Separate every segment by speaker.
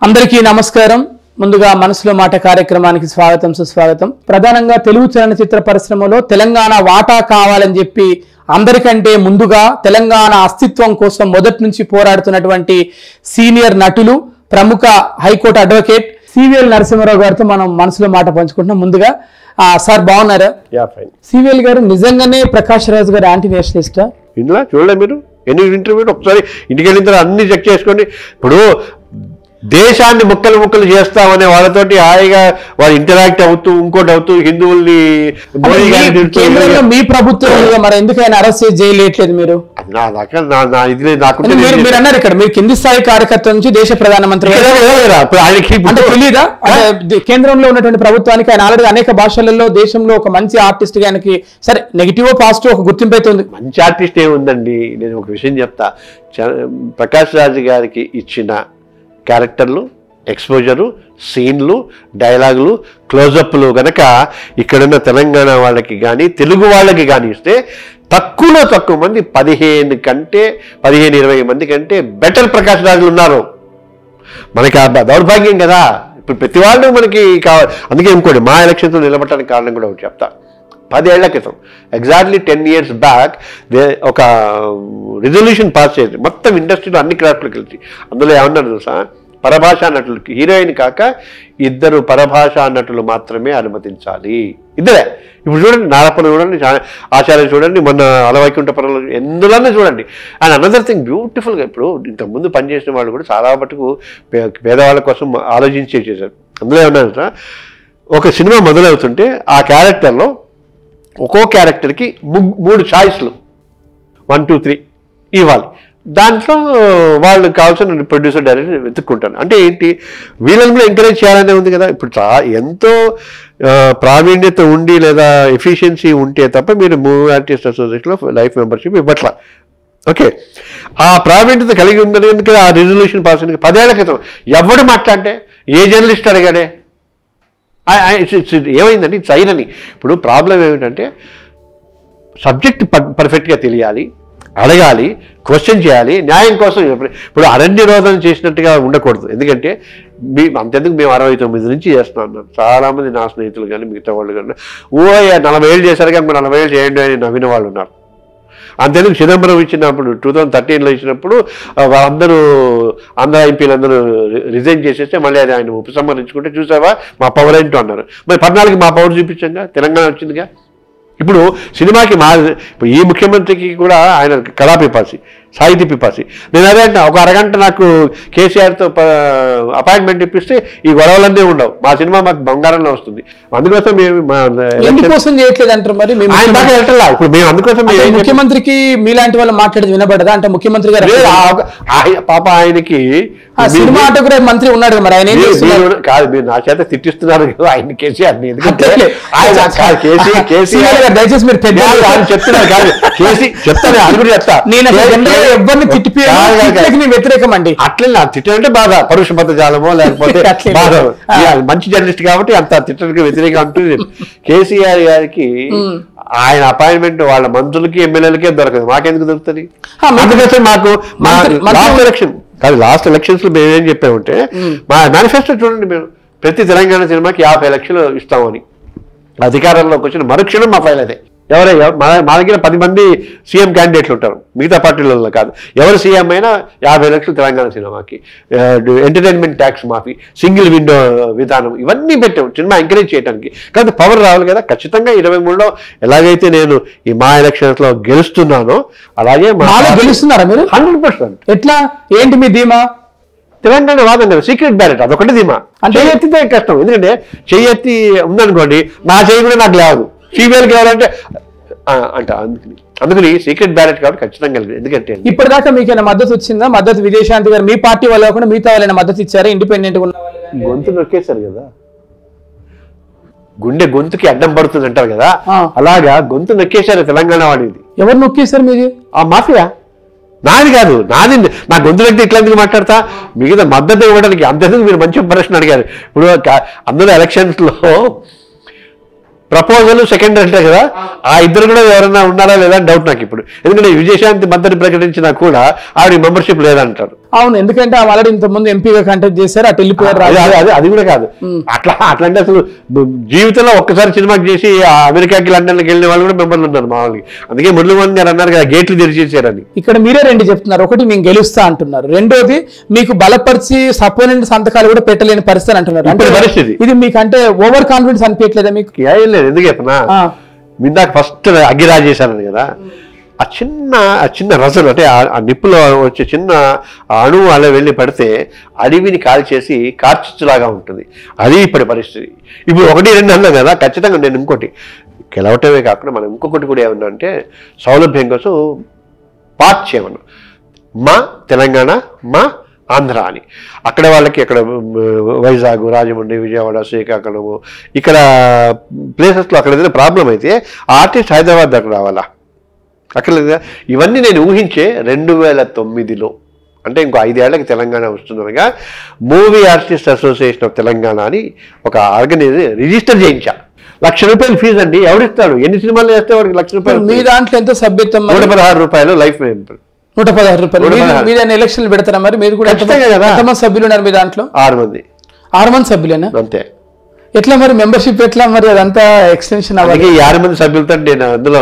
Speaker 1: అందరికీ నమస్కారం ముందుగా మనసులో మాట కార్యక్రమానికి స్వాగతం సుస్వాగతం ప్రధానంగా తెలుగు చలనచిత్ర పరిశ్రమలో తెలంగాణ వాటా కావాలని చెప్పి అందరికంటే ముందుగా తెలంగాణ అస్తిత్వం కోసం మొదటి నుంచి పోరాడుతున్నటువంటి సీనియర్ నటులు ప్రముఖ హైకోర్టు అడ్వకేట్ సివిఎల్ నరసింహారావు గారితో మనం మనసులో మాట పంచుకుంటున్నాం ముందుగా ఆ, సార్ బాగున్నారా
Speaker 2: యా ఫైన్
Speaker 1: సివిఎల్ గారు నిజంగానే ప్రకాష్ రాజు గారు యాంటీ నేషనలిస్టా
Speaker 2: ఇందులో చూడలే మీరు ఎన్ని ఇంటర్వ్యూలు ఒకసారి ఇంటికి వెళ్ళిన తర్వాత అన్ని చెక్ చేసుకోండి ఇప్పుడు దేశాన్ని ముక్కలు ముక్కలు చేస్తామనే వాళ్ళతోటి హాయిగా వాళ్ళు ఇంటరాక్ట్ అవుతూ ఇంకోటి అవుతూ హిందువుల్ని మోడీ గారిని తిడుతూ,
Speaker 1: కేంద్రంలో మీ ప్రభుత్వం ఉంది, మరి ఎందుకు ఆయన అరెస్ట్ చేసి జైలు వేయట్లేదు మీరు
Speaker 2: అది నా దాకా నా నా ఇది నాకు
Speaker 1: అంటే మీరు మీరు అన్నారు ఇక్కడ మీరు కింది స్థాయి కార్యకర్త నుంచి దేశ ప్రధానమంత్రి వరకు.
Speaker 2: ఇప్పుడు ఆయనకి
Speaker 1: అంటే
Speaker 2: ఇప్పుడు-
Speaker 1: తెలీదా అంటే ది- కేంద్రంలో ఉన్నటువంటి ప్రభుత్వానికి ఆయన ఆల్రెడీ అనేక భాషలలో దేశంలో ఒక మంచి ఆర్టిస్ట్ గా ఆయనకి సరే నెగిటివ్ పాజిటివ్ ఒక గుర్తింపు అయితే ఉంది
Speaker 2: మంచి ఆర్టిస్ట్ ఏముందండి నేను ఒక విషయం చెప్తా చ- ప్రకాష్ రాజు గారికి ఇచ్చిన క్యారెక్టర్లు ఎక్స్పోజరు సీన్లు డైలాగులు క్లోజప్లు గనక ఇక్కడున్న తెలంగాణ వాళ్ళకి కానీ తెలుగు వాళ్ళకి కానీ ఇస్తే తక్కువలో తక్కువ మంది పదిహేను కంటే పదిహేను ఇరవై మంది కంటే బెటర్ ప్రకాష్ రాజులు ఉన్నారు మనకి ఆ ద- దౌర్భాగ్యం కదా ఇప్పుడు ప్రతి వాళ్ళు మనకి కావాలి అందుకే ఇంకోటి మా ఎలక్షన్తో నిలబడటానికి కారణం కూడా ఒకటి చెప్తా పదేళ్ల క్రితం exactly ten years back they ఒక రిజల్యూషన్ పాస్ చేసి మొత్తం ఇండస్ట్రీలో అన్ని క్రాఫ్ట్లు కలిసి అందులో ఏమన్నారు తెలుసా పరభాషా నటులకి హీరోయిన్ కాక ఇద్దరు పరభాషా నటులు మాత్రమే అనుమతించాలి ఇద్దరే ఇప్పుడు చూడండి నారప్పని చూడండి చా- ఆచార్య చూడండి మొన్న అలవైకుంఠపురంలో ఎందులోనే చూడండి అండ్ అనదర్ థింగ్ బ్యూటిఫుల్గా ఇప్పుడు ఇంతకుముందు పనిచేసిన వాళ్ళు కూడా చాలా మటుకు పే- పేదవాళ్ళ కోసం ఆలోచించే చేశారు అందులో ఏమన్నా ఒక సినిమా మొదలవుతుంటే ఆ క్యారెక్టర్లో ఒక్కో క్యారెక్టర్కి ముగ్ మూడు ఛాయిస్లు వన్ టూ త్రీ ఇవ్వాలి దాంట్లో వాళ్ళు కావాల్సిన ప్రొడ్యూసర్ డైరెక్టర్ వెతుక్కుంటారు అంటే ఏంటి వీళ్ళని కూడా ఎంకరేజ్ చేయాలనే ఉంది కదా ఇప్పుడు చా ఎంతో ఆ, ప్రావీణ్యత ఉండి లేదా ఎఫిషియన్సీ ఉంటే తప్ప మీరు మూవీ ఆర్టిస్ట్ అసోసియేషన్లో లైఫ్ మెంబర్షిప్ ఇవ్వట్లా ఓకే ఆ ప్రావీణ్యత కలిగి ఉన్నది ఎందుకంటే ఆ రిజల్యూషన్ పాస్ అయింది పదేళ్ల క్రితం ఎవడు మాట్లాడితే ఏ జర్నలిస్ట్ అడిగాడే ఆ- ఆ- it's- it's- ఏమైందండి ఇట్స్ అయినని ఇప్పుడు ప్రాబ్లం ఏమిటంటే సబ్జెక్ట్ పర్ఫెక్ట్గా తెలియాలి అడగాలి క్వశ్చన్ చేయాలి న్యాయం కోసం ఇప్పుడు ఇప్పుడు అరణ్య రోధన చేసినట్టుగా ఉండకూడదు ఎందుకంటే మీ అంతెందుకు మేము అరవై తొమ్మిది నుంచి చేస్తున్నాం అన్నారు చాలామంది నా స్నేహితులు కానీ మిగతా వాళ్ళు కానీ ఓ నలభై ఏళ్ళు చేశారు కానీ ఇంకో నలభై ఏళ్ళు చేయండి అని నవ్విన వాళ్ళు ఉన్నారు అంతేందుకు చిదంబరం ఇచ్చినప్పుడు టూ థౌజండ్ థర్టీన్లో ఇచ్చినప్పుడు ఆ, వాళ్ళందరూ ఆంధ్ర ఎంపీలందరూ రి- రిజైన్ చేసేస్తే మళ్ళీ అది ఆయన ఉపసంహరించుకుంటే చూసావా మా పవర్ ఏంటో అన్నారు మరి పద్నాలుగు మా పవర్ చూపించంగా తెలంగాణ వచ్చిందిగా ఇప్పుడు సినిమాకి మా ఇప్పుడు ఈ ముఖ్యమంత్రికి కూడా ఆయన కళా పిపాసి సాహితీ పిపాసి నేను అదే అంటున్నా ఒక అరగంట నాకు కేసీఆర్తో అపాయింట్మెంట్ ఇప్పిస్తే ఈ గొడవలన్నీ ఉండవు మా సినిమా మాకు బంగారంలో వస్తుంది అందుకోసం మేము మా
Speaker 1: ఎందుకోసం చేయట్లేదు అంటారు మరి మీ
Speaker 2: ఆయన దాకా
Speaker 1: ముఖ్యమంత్రి-
Speaker 2: వెళ్ళట్లా ఇప్పుడు మేము అందుకోసం మేము
Speaker 1: అంటే
Speaker 2: ఏం చెప్పాం?
Speaker 1: ముఖ్యమంత్రికి మీలాంటి వాళ్ళు మాట్లాడేది వినబడదా అంటే ముఖ్యమంత్రి గారు
Speaker 2: లేదు, ఆ ఒక- ఆయన పాప ఆయనకి
Speaker 1: ఆ సినిమా ఆటోగ్రాఫ్ మంత్రి ఉన్నాడు కదా, మరి ఆయన ఏం
Speaker 2: మీరు-
Speaker 1: చేస్తున్నారు
Speaker 2: మీరు- కాదు మీరు నా చేత తిట్టిస్తున్నారు కదా ఆయన కేసీఆర్ ని. ఎందుకంటే
Speaker 1: అట్లే.
Speaker 2: ఆయన కాదు, కేసీఆర్ కేసీఆర్
Speaker 1: సీనియర్ గారు, దయచేసి మీరు పెద్ద
Speaker 2: కాదు, ఆయన చెప్తున్నారు కాదు కేసీ చెప్తాను అది కూడా చెప్తా
Speaker 1: నేను అసలు
Speaker 2: కే-
Speaker 1: జనరల్గా
Speaker 2: కే-
Speaker 1: ఎవరిని తిట్టిపోయాను
Speaker 2: కాదు, కాదు, కాదు.
Speaker 1: తిట్లకి నేను వ్యతిరేకం అండి
Speaker 2: అట్లే నా తిట్టంటే బాధ పరుష పదజాలమో లేకపోతే
Speaker 1: అట్లే.
Speaker 2: బాధ
Speaker 1: ఆ.
Speaker 2: ఇక మంచి జర్నలిస్ట్ కాబట్టి అంత తిట్టడానికి వ్యతిరేకం అంటుంది కేసీఆర్ గారికి ఆయన అపాయింట్మెంట్ వాళ్ళ మంత్రులకి ఎమ్మెల్యేలకే దొరకదు మాకెందుకు దొరుకుతుంది
Speaker 1: ఆ, మీకు-
Speaker 2: అందుకోసం మాకు మా
Speaker 1: మంత్రి- మంత్రి-
Speaker 2: లాస్ట్ ఎలక్షన్ కాదు లాస్ట్ ఎలక్షన్స్ లో మేము ఏం చెప్పామంటే మా మేనిఫెస్టో చూడండి మేము ప్రతి తెలంగాణ సినిమాకి యాభై లక్షలు ఇస్తామని అధికారంలోకి వచ్చిన మరుక్షణం మా ఫైల్ అదే ఎవరే ఎవ- మా మా దగ్గర పది మంది సీఎం క్యాండిడేట్లు ఉంటారు మిగతా పార్టీలలో కాదు ఎవరు సీఎం అయినా యాభై లక్షలు తెలంగాణ సినిమాకి ఎంటర్టైన్మెంట్ ట్యాక్స్ మాఫీ సింగిల్ విండో విధానం ఇవన్నీ పెట్టాం సినిమా ఎంకరేజ్ చేయడానికి కానీ పవర్ రావాలి కదా ఖచ్చితంగా ఇరవై మూడులో ఎలాగైతే నేను ఈ మా ఎలక్షన్స్ లో గెలుస్తున్నానో అలాగే
Speaker 1: మాలో గెలుస్తున్నారా మీరు
Speaker 2: హండ్రెడ్ పర్సెంట్
Speaker 1: ఎట్లా ఏంటి మీ ధీమా
Speaker 2: తెలంగాణ వాదం కదా సీక్రెట్ బ్యాలెట్ అదొకటి ధీమా
Speaker 1: అంటే-
Speaker 2: అంటే ఎత్తితే కష్టం ఎందుకంటే చెయ్యెత్తి ఉందనుకోండి నా చెయ్యి కూడా నాకు లేదు ఫీమేల్ కావాలంటే ఆ, అంట అందుకని అందుకని సీక్రెట్ బ్యాలెట్ కాబట్టి ఖచ్చితంగా లేదు ఎందుకంటే
Speaker 1: ఇప్పటిదాకా మీకైనా మద్దతు వచ్చిందా మద్దతు విజయశాంతి గారు మీ పార్టీ వాళ్ళు కాకుండా మిగతా వాళ్ళైనా మద్దతు ఇచ్చారా ఇండిపెండెంట్ ఉన్న వాళ్ళు కానీ?
Speaker 2: గొంతు నొక్కేశారు కదా గుండె గొంతుకి అడ్డం పడుతుంది అంటారు కదా
Speaker 1: ఆ.
Speaker 2: అలాగా గొంతు నొక్కేశారు తెలంగాణ వాడిది
Speaker 1: ఎవరు నొక్కేశారు మీరు
Speaker 2: ఆ మాఫియా నాది కాదు నాది నా గొంతు వ్యక్తి ఇట్లా ఎందుకు మాట్లాడతా మిగతా మద్దతు ఇవ్వడానికి అంతేందుకు మీరు మంచి ప్రశ్న అడిగారు ఇప్పుడు కా- అందులో ఎలక్షన్స్ లో ప్రపోజల్ సెకండ్ అంటే కదా ఆ ఇద్దరు కూడా ఎవరైనా ఉన్నారా లేదా అని డౌట్ నాకు ఇప్పుడు ఎందుకంటే విజయశాంతి మద్దతు ప్రకటించినా కూడా ఆవిడ మెంబర్షిప్ లేదంటారు
Speaker 1: అవును ఎందుకంటే ఆల్రెడీ ఇంత ముందు ఎంపీగా కంటెక్ట్ చేశారు అటు వెళ్ళిపోయారు
Speaker 2: అది-
Speaker 1: రాజు.
Speaker 2: అది- అది అది కూడా కాదు అట్లా అట్లంటే అసలు జీవితంలో ఒక్కసారి సినిమాకి చేసి ఆ అమెరికాకి లండన్కి వెళ్ళిన వాళ్ళు కూడా మెంబర్లు ఉన్నారు మా వాళ్ళకి అందుకే మురళీమోహన్ గారు అన్నారు కదా గేట్లు తెరిచేసారని
Speaker 1: ఇక్కడ మీరే రెండు చెప్తున్నారు ఒకటి నేను గెలుస్తా అంటున్నారు రెండోది మీకు బలపరిచి సపోనెంట్ సంతకాలు కూడా పెట్టలేని పరిస్థితి అంటున్నారు అంటే
Speaker 2: ఇప్పుడు పరిస్థితి.
Speaker 1: ఇది మీకు అంటే ఓవర్ కాన్ఫిడెన్స్ అనిపించలేదా మీకు
Speaker 2: ఏం లేదు ఎందుకు చెప్పనా
Speaker 1: ఆ.
Speaker 2: ఇందాక ఫస్ట్ అగ్గిరాజ్ చేశాను కదా ఆ చిన్న ఆ చిన్న రసలు అంటే ఆ- ఆ నిప్పులో వచ్చే చిన్న ఆ అణువు అలా వెళ్ళి పడితే అడవిని కాల్చేసి కార్చిచ్చులాగా ఉంటుంది అది ఇప్పటి పరిస్థితి ఇప్పుడు ఒకటి రెండు అన్నాం కదా ఖచ్చితంగా నేను ఇంకోటి గెలవటమే కాకుండా మనం ఇంకొకటి కూడా ఏమన్నా అంటే సౌలభ్యం కోసం పార్ట్ చేయమన్నాం మా తెలంగాణ మా ఆంధ్ర అని అక్కడ వాళ్ళకి అక్కడ మ్, వైజాగ్ రాజమండ్రి విజయవాడ శ్రీకాకుళము ఇక్కడ ప్లేసెస్లో అక్కడ ఏదైనా ప్రాబ్లం అయితే ఆ ఆర్టిస్ట్ హైదరాబాద్ దగ్గర రావాలా అక్కడ లేదా? ఇవన్నీ నేను ఊహించే రెండు వేల తొమ్మిదిలో అంటే ఇంకో ఐదేళ్లకి తెలంగాణ వస్తుందనగా movie artist association of Telangana అని ఒక ఆర్గనైజ్ రిజిస్టర్ చేయించా లక్ష రూపాయలు ఫీజు అండి ఎవరిస్తాడు ఎన్ని సినిమాలు చేస్తే వాడికి లక్ష రూపాయలు
Speaker 1: మీ దాంట్లో ఎంత సభ్యత్వం మరి?
Speaker 2: నూట పదహారు రూపాయలు లైఫ్ మెంబర్
Speaker 1: నూట పదహారు రూపాయలు
Speaker 2: నూట
Speaker 1: మీరు-
Speaker 2: పదహారు.
Speaker 1: మీరు ఏమైనా ఎలక్షన్లు పెడతారా మరి మీరు కూడా
Speaker 2: ఖచ్చితంగా
Speaker 1: ఎంతమంది-
Speaker 2: కదా.
Speaker 1: ఎంతమంది సభ్యులు ఉన్నారు మీ దాంట్లో
Speaker 2: ఆరు మంది
Speaker 1: ఆరు మంది సభ్యులేనా
Speaker 2: అంతే
Speaker 1: ఎట్లా మరి మెంబర్షిప్ ఎట్లా మరి అదంతా ఎక్స్టెన్షన్ అవ్వాలి
Speaker 2: అందుకే ఈ ఆరు మంది సభ్యులతో నేను అందులో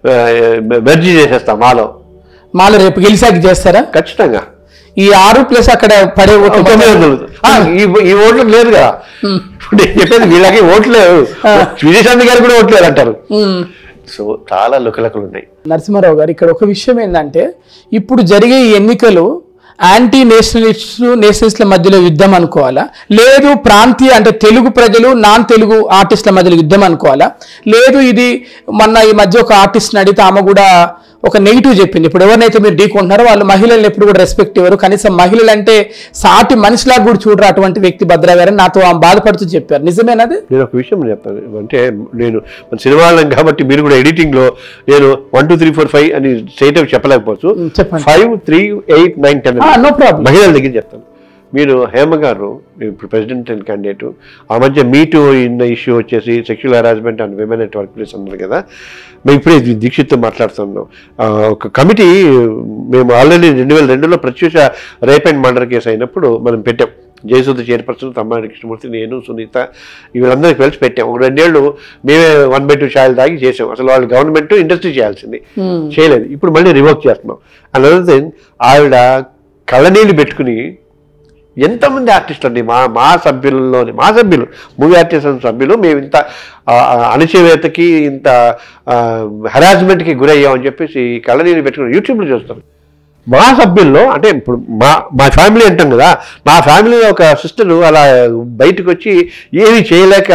Speaker 2: మెర్జీ చేసేస్తా మాలో
Speaker 1: మాలో రేపు గెలిసాక చేస్తారా
Speaker 2: ఖచ్చితంగా
Speaker 1: ఈ ఆరు ప్లస్ అక్కడ పడే ఓట్లు
Speaker 2: తొమ్మిది వందలు. ఆ, ఈ ఈ ఓట్లు లేదు కదా ఇప్పుడు నేను చెప్పేది వీళ్ళకి ఓట్లు లేవు విజయశాంతి గారు కూడా ఓట్లు లేరు అంటారు
Speaker 1: ఉమ్.
Speaker 2: సో చాలా లుకలకలు ఉన్నాయి
Speaker 1: నరసింహారావు గారు ఇక్కడ ఒక విషయం ఏంటంటే ఇప్పుడు జరిగే ఈ ఎన్నికలు యాంటీ నేషనలిస్ట్ నేషనలిస్ట్ల మధ్యలో యుద్ధం అనుకోవాలా లేదు ప్రాంతీయ అంటే తెలుగు ప్రజలు నాన్ తెలుగు ఆర్టిస్టుల మధ్యలో యుద్ధం అనుకోవాలా లేదు ఇది మొన్న ఈ మధ్య ఒక ఆర్టిస్ట్ని అడిగితే ఆమె కూడా ఒక నెగిటివ్ చెప్పింది ఇప్పుడు ఎవరినైతే మీరు ఢీకుంటున్నారో వాళ్ళు మహిళలను ఎప్పుడు కూడా రెస్పెక్ట్ ఇవ్వరు కనీసం మహిళలు అంటే సాటి మనిషిలాగా కూడా చూడరు అటువంటి వ్యక్తి భద్రా గారని నాతో ఆమె బాధపడుతూ చెప్పారు నిజమేనది
Speaker 2: నేను ఒక విషయం చెప్తాను అంటే నేను మన సినిమా వాళ్ళం కాబట్టి మీరు కూడా ఎడిటింగ్ లో నేను one two three four five అని చేయటం చెప్పలేకపోవచ్చు
Speaker 1: ఉమ్, చెప్పండి
Speaker 2: five three eight nine ten
Speaker 1: no problem
Speaker 2: మహిళల దగ్గర చెప్తాను మీరు హేమ గారు ఇప్పుడు ప్రెసిడెంట్ అండ్ క్యాండిడేట్ ఆ మధ్య మీటు ఇన్న ఇష్యూ వచ్చేసి sexual harassment and women network place అన్నారు కదా మేము ఇప్పుడే దీ- దీక్షిత్తో మాట్లాడుతున్నాం ఆ, ఒక కమిటీ మేము ఆల్రెడీ రెండు వేల రెండులో Pratyusha rape and murder case అయినప్పుడు మనం పెట్టాం జయసుధ చైర్పర్సన్ తమ్మారెడ్డి కృష్ణమూర్తి నేను సునీత వీళ్ళందరికీ కలిసి పెట్టాం ఒక రెండేళ్ళు మేమే వన్ బై టూ ఛాయలు దాగి చేసాం అసలు వాళ్ళు గవర్నమెంట్ ఇండస్ట్రీ చేయాల్సింది చేయలేదు ఇప్పుడు మళ్ళీ రివోక్ చేస్తున్నాం అనదర్ థింగ్ ఆవిడ కళ్ళనీళ్ళు పెట్టుకుని ఎంతమంది ఆర్టిస్టులు అండి మా మా సభ్యుల్లోని మా సభ్యులు మూవీ ఆర్టిస్ట్ సభ్యులు మేము ఇంత ఆ, ఆ, అణచివేతకి ఇంత హెరాస్మెంట్కి గురయ్యామని చెప్పేసి కళ్ళనీళ్ళు పెట్టుకుని యూట్యూబ్లో చూస్తాం మా సభ్యుల్లో అంటే ఇప్పుడు మా మా ఫ్యామిలీ అంటాం కదా మా ఫ్యామిలీలో ఒక సిస్టర్ అలా బయటకు వచ్చి ఏమీ చేయలేక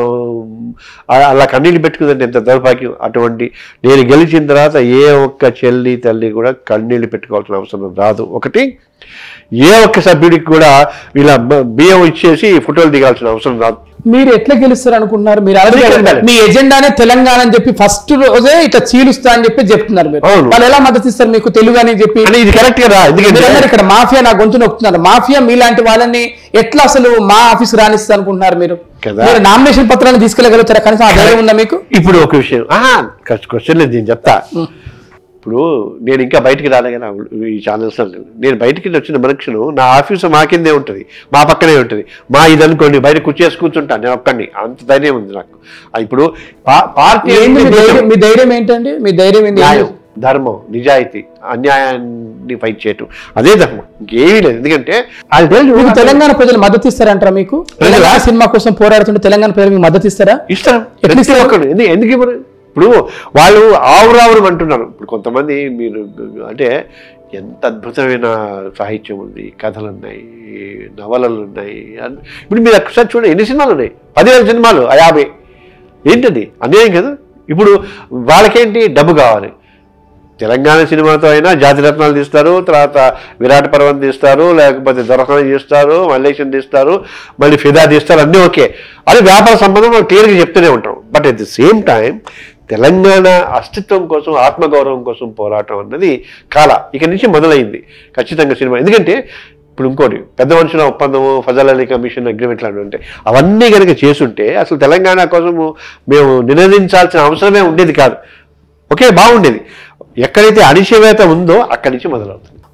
Speaker 2: ఆ, అలా కన్నీళ్ళు పెట్టుకుందంటే ఎంత దౌర్భాగ్యం అటువంటి నేను గెలిచిన తర్వాత ఏ ఒక్క చెల్లి తల్లి కూడా కన్నీళ్ళు పెట్టుకోవాల్సిన అవసరం రాదు ఒకటి ఏ ఒక్క సభ్యుడికి కూడా ఇలా బ- బియ్యం ఇచ్చేసి ఫోటోలు దిగాల్సిన అవసరం రాదు
Speaker 1: మీరు ఎట్లా గెలుస్తారు అనుకుంటున్నారు మీరు already
Speaker 2: Check and balance.
Speaker 1: మీ ఎజెండానే తెలంగాణ అని చెప్పి ఫస్ట్ రోజే ఇట్లా చీలుస్తా అని చెప్పి చెప్తున్నారు మీరు
Speaker 2: అవును.
Speaker 1: వాళ్ళు ఎలా మద్దతు ఇస్తారు మీకు తెలుగు అని చెప్పి
Speaker 2: అని ఇది కరెక్ట్ కదా ఎందుకంటే
Speaker 1: మీరందరూ ఇక్కడ మాఫియా నా గొంతు నొక్కుతున్నారు మాఫియా మీలాంటి వాళ్ళని ఎట్లా అసలు మా ఆఫీస్ రాణిస్తా అనుకుంటున్నారు మీరు
Speaker 2: కదా.
Speaker 1: మీరు నామినేషన్ పత్రాన్ని తీసుకెళ్ళగలుగుతారా కనీసం ఆ ధైర్యం ఉందా మీకు
Speaker 2: ఇప్పుడు ఒక విషయం ఆహా క్వశ్చన్ లేదు నేను చెప్తా ఇప్పుడు నేను ఇంకా బయటికి రాలే కదా ఈ ఛానల్స్ నేను బయటికి వచ్చిన మనుషులు నా ఆఫీసు మా కిందే ఉంటుంది మా పక్కనే ఉంటుంది మా ఇది అనుకోండి బయట కూర్చేసి కూర్చుంటాను నేను ఒక్కడిని అంత ధైర్యం ఉంది నాకు ఆ, ఇప్పుడు పా- పార్టీ
Speaker 1: ఏంది మీ
Speaker 2: అంటే
Speaker 1: ధైర్యం మీ ధైర్యం ఏంటండి మీ ధైర్యం ఏంది
Speaker 2: న్యాయం ధర్మం నిజాయితీ అన్యాయాన్ని ఫైట్ చేయటం అదే ధర్మం ఇంకేమీ లేదు ఎందుకంటే అది తెలుసు
Speaker 1: మీకు తెలంగాణ ప్రజలు మద్దతు ఇస్తారంటారా మీకు తెలంగాణ సినిమా కోసం పోరాడుతుంటే తెలంగాణ ప్రజలు మీకు మద్దతు ఇస్తారా
Speaker 2: ఇస్తారు
Speaker 1: ఎట్లా
Speaker 2: ప్రతి
Speaker 1: ఇస్తారు?
Speaker 2: ఒక్కరు ఎందుకు ఎందుకు ఇవ్వరు ఇప్పుడు వాళ్ళు ఆవురావురం అంటున్నారు ఇప్పుడు కొంతమంది మీరు అంటే ఎంత అద్భుతమైన సాహిత్యం ఉంది కథలు ఉన్నాయి నవలలు ఉన్నాయి అన్- ఇప్పుడు మీరు ఒకసారి చూడండి ఎన్ని సినిమాలు ఉన్నాయి పదివేల సినిమాలు ఆ యాభై ఏంటది అన్యాయం కదా ఇప్పుడు వాళ్ళకేంటి డబ్బు కావాలి తెలంగాణ సినిమాతో అయినా జాతిరత్నాలు తీస్తారు తర్వాత విరాట్ పర్వం తీస్తారు లేకపోతే దొరకన తీస్తారు మల్లేశం తీస్తారు మళ్ళీ ఫిదా తీస్తారు అన్నీ ఓకే అది వ్యాపార సంబంధం మనం క్లియర్గా చెప్తూనే ఉంటాం but at the same time Telangana అస్తిత్వం కోసం ఆత్మగౌరవం కోసం పోరాటం అన్నది కాల ఇక నుంచి మొదలైంది ఖచ్చితంగా సినిమా ఎందుకంటే ఇప్పుడు ఇంకోటి పెద్ద మనుషుల ఒప్పందము ఫజల్ అలీ కమిషన్ అగ్రిమెంట్ లాంటివి ఉంటాయి అవన్నీ కనుక చేసుంటే అసలు తెలంగాణ కోసము మేము నినదించాల్సిన అవసరమే ఉండేది కాదు ఓకే బాగుండేది ఎక్కడైతే అణిచివేత ఉందో అక్కడి నుంచి మొదలవుతుంది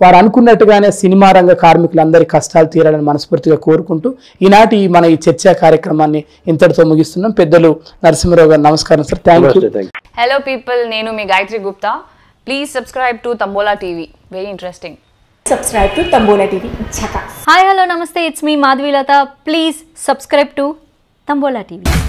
Speaker 1: వారు అనుకున్నట్టుగానే సినిమా రంగ కార్మికులందరి కష్టాలు తీరాలని మనస్ఫూర్తిగా కోరుకుంటూ ఈనాటి ఈ మన ఈ చర్చా కార్యక్రమాన్ని ఇంతటితో ముగిస్తున్నాం పెద్దలు నరసింహరావు గారు నమస్కారం సార్ థ్యాంక్ యూ
Speaker 2: నమస్తే థ్యాంక్
Speaker 3: హలో పీపుల్ నేను మీ Gayatri Gupta please subscribe to Tambola TV very interesting
Speaker 4: subscribe to Tambola TV. Chaka.
Speaker 5: Hi hello నమస్తే ఇట్స్ మీ Madhavilatha please subscribe to Tambola TV